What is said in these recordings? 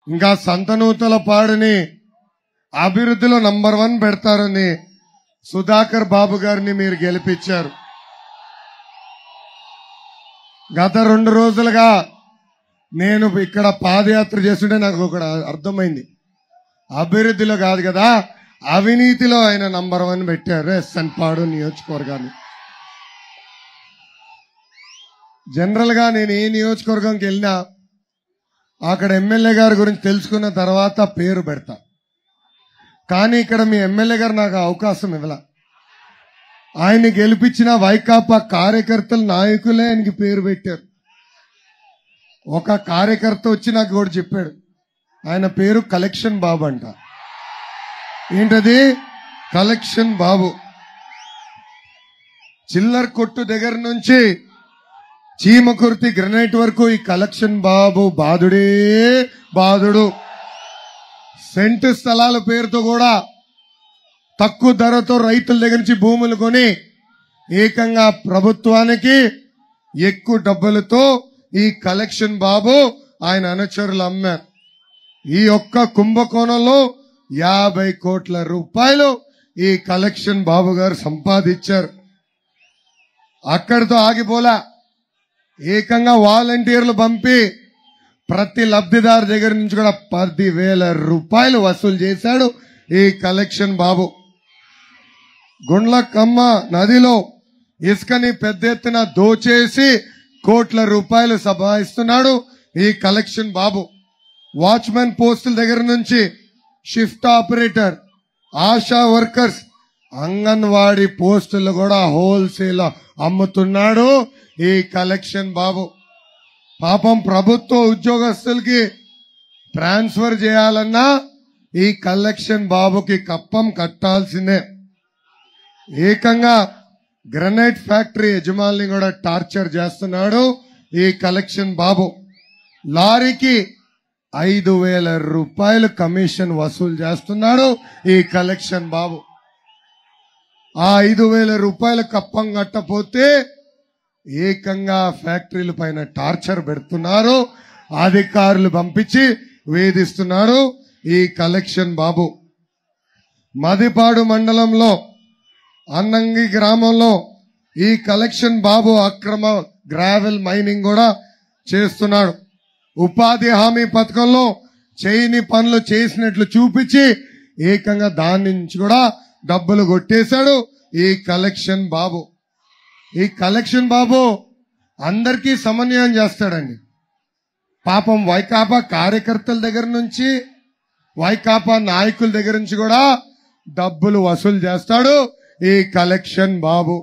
ఇంకా సంతనూతల పాడుని అభివృద్ధిలో number one పెడతారని సుధాకర్ బాబు గారిని మీరు గెలిపించారు గత రెండు రోజులుగా నేను ఇక్కడ పాదయాత్ర చేస్తుంటే నాకు ఒక అర్థమైంది అభివృద్ధిలో కాదు కదా అవినీతిలో ఆయన నంబర్ వన్ పెట్టారు ఎస్ఎన్ పాడు నియోజకవర్గాన్ని జనరల్ గా నేను ఏ నియోజకవర్గంకి వెళ్ళినా అక్కడ ఎమ్మెల్యే గారి గురించి తెలుసుకున్న తర్వాత పేరు పెడతా కానీ ఇక్కడ మీ ఎమ్మెల్యే గారు నాకు అవకాశం ఇవ్వాల ఆయన గెలిపించిన వైకాపా కార్యకర్తలు నాయకులే ఆయనకి పేరు పెట్టారు ఒక కార్యకర్త వచ్చి నాకు కూడా చెప్పాడు ఆయన పేరు కలెక్షన్ బాబు అంట ఏంటది కలెక్షన్ బాబు చిల్లర్ కొట్టు దగ్గర నుంచి చీమకుర్తి గ్రనైట్ వరకు ఈ కలెక్షన్ బాబు బాధుడే బాధుడు సెంటు స్థలాల పేరుతో కూడా తక్కువ ధరతో రైతుల దగ్గర నుంచి భూములు కొని ఏకంగా ప్రభుత్వానికి ఎక్కువ డబ్బులతో ఈ కలెక్షన్ బాబు ఆయన అనుచరులు అమ్మారు ఈ ఒక్క కుంభకోణంలో యాభై కోట్ల రూపాయలు ఈ కలెక్షన్ బాబు గారు సంపాదించారు అక్కడితో ఆగిపోలా ఏకంగా వాలంటీర్లు పంపి ప్రతి లబ్ధిదారు దగ్గర నుంచి కూడా పది వేల రూపాయలు వసూలు చేశాడు ఈ కలెక్షన్ బాబు గుండ్లకమ్మ నదిలో ఇసుకని పెద్ద ఎత్తున దోచేసి కోట్ల రూపాయలు సభాయిస్తున్నాడు ఈ కలెక్షన్ బాబు వాచ్మెన్ పోస్టుల దగ్గర నుంచి shift operator ASHA workers anganwadi పోస్టులు కూడా హోల్సేల్ అమ్ముతున్నాడు ఈ కలెక్షన్ బాబు పాపం ప్రభుత్వ ఉద్యోగస్తులకి ట్రాన్స్ఫర్ చేయాలన్నా ఈ కలెక్షన్ బాబుకి కప్పం కట్టాల్సిందే ఏకంగా గ్రనైట్ ఫ్యాక్టరీ యజమాని కూడా టార్చర్ చేస్తున్నాడు ఈ కలెక్షన్ బాబు లారీకి ఐదు వేల రూపాయలు కమిషన్ వసూలు చేస్తున్నాడు ఈ కలెక్షన్ బాబు ఆ ఐదు వేల రూపాయలు కప్పం కట్టపోతే ఏకంగా ఫ్యాక్టరీల పైన టార్చర్ పెడుతున్నారు అధికారులు పంపించి వేధిస్తున్నారు ఈ కలెక్షన్ బాబు మదిపాడు మండలంలో అన్నంగి గ్రామంలో ఈ కలెక్షన్ బాబు అక్రమ గ్రావెల్ మైనింగ్ కూడా చేస్తున్నాడు ఉపాధి హామీ పథకంలో చేయని పనులు చేసినట్లు చూపించి ఏకంగా దాని నుంచి కూడా డబ్బులు కొట్టేశాడు ఈ కలెక్షన్ బాబు ఈ కలెక్షన్ బాబు అందరికీ సమన్వయం చేస్తాడండి పాపం వైకాపా కార్యకర్తల దగ్గర నుంచి వైకాపా నాయకుల దగ్గర నుంచి కూడా డబ్బులు వసూలు చేస్తాడు ఈ కలెక్షన్ బాబు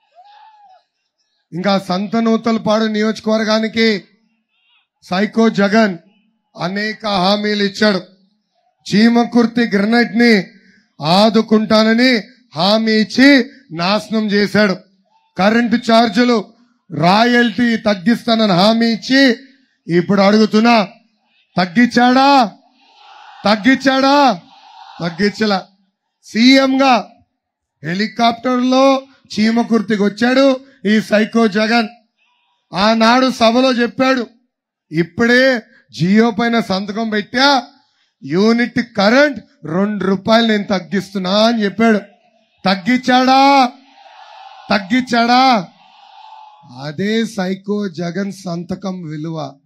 ఇంకా సంతనూతలపాడు నియోజకవర్గానికి సైకో జగన్ అనేక హామీలు ఇచ్చాడు చీమకుర్తి గ్రనైట్ ని ఆదుకుంటానని హామీ ఇచ్చి నాశనం చేశాడు కరెంటు ఛార్జీలు రాయల్టీ తగ్గిస్తానని హామీ ఇచ్చి ఇప్పుడు అడుగుతున్నా తగ్గించాడా తగ్గించాడా తగ్గించలా సీఎం గా హెలికాప్టర్ లో చీమకుర్తికి వచ్చాడు ఈ సైకో జగన్ ఆనాడు సభలో చెప్పాడు ఇప్పుడే జియో పైన సంతకం పెట్టా యూనిట్ కరెంట్ రెండు రూపాయలు నేను తగ్గిస్తున్నా అని చెప్పాడు తగ్గించాడా తగ్గించాడా అదే సైకో జగన్ సంతకం విలువ